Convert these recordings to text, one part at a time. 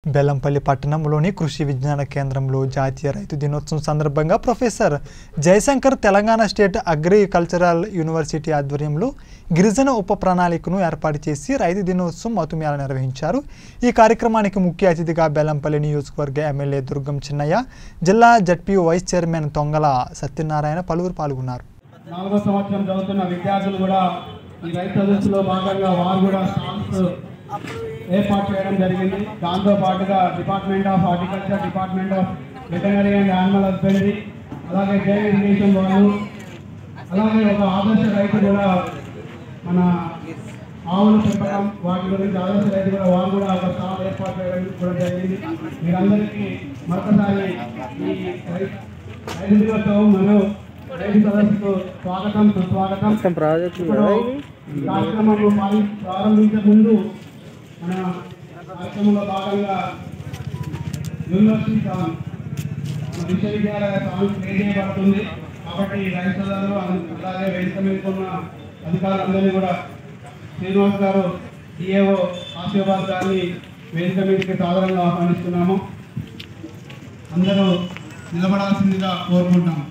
బెల్లంపల్లి పట్టణంలోని కృషి విజ్ఞాన కేంద్రంలో జాతీయ రైతు దినోత్సవం సందర్భంగా professor Jayashankar Telangana state agricultural university ఆధ్వర్యంలో గిరిజన ఉప ప్రణాళికను ఏర్పాటు చేసి రైతు దినోత్సవం మతుమేళ నిర్వహించారు ఈ కార్యక్రమానికి ముఖ్య అతిథిగా బెల్లంపల్లి నియోజకవర్గ ఎమ్మెల్యే దుర్గం చిన్నయ్య జిల్లా ZP vice chairman Tongala Satyanarayana పలువురు పాల్గొన్నారు నాలుగో సంవత్సరం చదువుతున్న విద్యార్థులు కూడా ఈ రైతు సదస్సులో భాగంగా వారు కూడా స్టాల్స్ ఏర్పాటు చేయడం జరిగింది దాంతో పాటుగా department of horticulture department of veterinary and animal husbandry అలాగే జైన్ ఇరిగేషన్ వాళ్ళు అలాగే ఒక ఆదర్శ రైతు కూడా మన ఆవులు పెంపకం వాటి గురించి ఆదర్శ రైతు కూడా వారు కూడా ఒక స్టాల్ ఏర్పాటు చేయడం కూడా జరిగింది మీరందరికీ మరొకసారి ఈ రైతు రైతు దినోత్సవం మరియు రైతు సదస్సుకు స్వాగతం సుస్వాగతం ఇప్పుడు ఈ కార్యక్రమం పాలి- ప్రారంభించే ముందు మన కార్యక్రమంలో భాగంగా యూనివర్సిటీ సాంగ్ మన విశ్వవిద్యాలయ సాంగ్ ప్లే చేయబడుతుంది కాబట్టి రైతు సోదరులు అన్- అలాగే వేదిక మీద ఉన్న అధికారులందరినీ కూడా శ్రీనివాస్ గారు డిఏఓ ఆశీర్వాద్ గారిని వేదిక మీదకి సాధారణంగా ఆహ్వానిస్తున్నాము అందరూ నిలబడాల్సిందిగా కోరుకుంటాము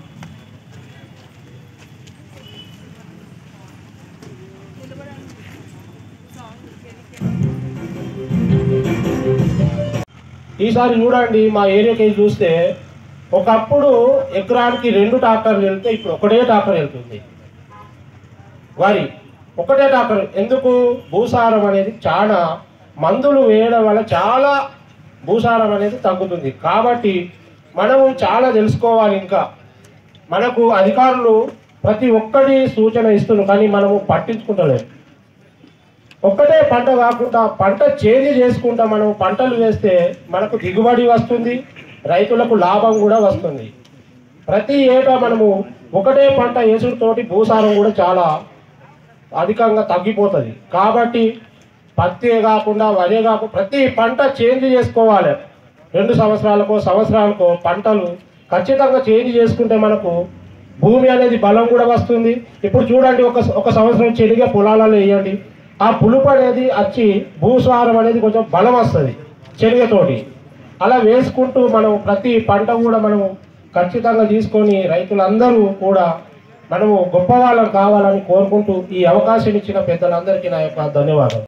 ఈసారి చూడండి మా ఏరియాకి వెళ్ళి చూస్తే ఒకప్పుడు ఎకరానికి రెండు ట్రాక్టర్లు వెళ్తే ఇప్పుడు ఒకటే ట్రాక్టర్ వెళ్తుంది వరి ఒకటే ట్రాక్టర్ ఎందుకు భూసారం అనేది చాలా మందులు వేయడం వల్ల చాలా భూసారం అనేది తగ్గుతుంది కాబట్టి మనము చాలా తెలుసుకోవాలి ఇంకా మనకు అధికారులు ప్రతి ఒక్కటి సూచన ఇస్తున్నారు కానీ మనము పట్టించుకుంటలేము ఒక్కటే పంట కాకుండా పంట చేంజ్ చేసుకుంటా మనం పంటలు వేస్తే మనకు దిగుబడి వస్తుంది రైతులకు లాభం కూడా వస్తుంది ప్రతి ఏటా మనము ఒకటే పంట వేసుడుతోటి భూసారం కూడా చాలా అధికంగా తగ్గిపోతుంది కాబట్టి పత్తి కాకుండా వరే కాకుండా ప్రతి పంట చేంజ్ చేసుకోవాలి రెండు సంవత్సరాలకో సంవత్సరాలకో పంటలు ఖచ్చితంగా చేంజ్ చేసుకుంటే మనకు భూమి అనేది బలం కూడా వస్తుంది ఇప్పుడు చూడండి ఒక ఒక సంవత్సరం చెడిగా పొలాలలో వేయండి ఆ పులుపు అనేది వచ్చి భూసారం అనేది కొంచెం బలం వస్తుంది శనగతోటి అలా వేసుకుంటూ మనం ప్రతి పంట కూడా మనము ఖచ్చితంగా తీసుకొని రైతులందరూ కూడా మనము గొప్ప వాళ్ళని కావాలని కోరుకుంటూ ఈ అవకాశం ఇచ్చిన పెద్దలందరికీ నా యొక్క ధన్యవాదాలు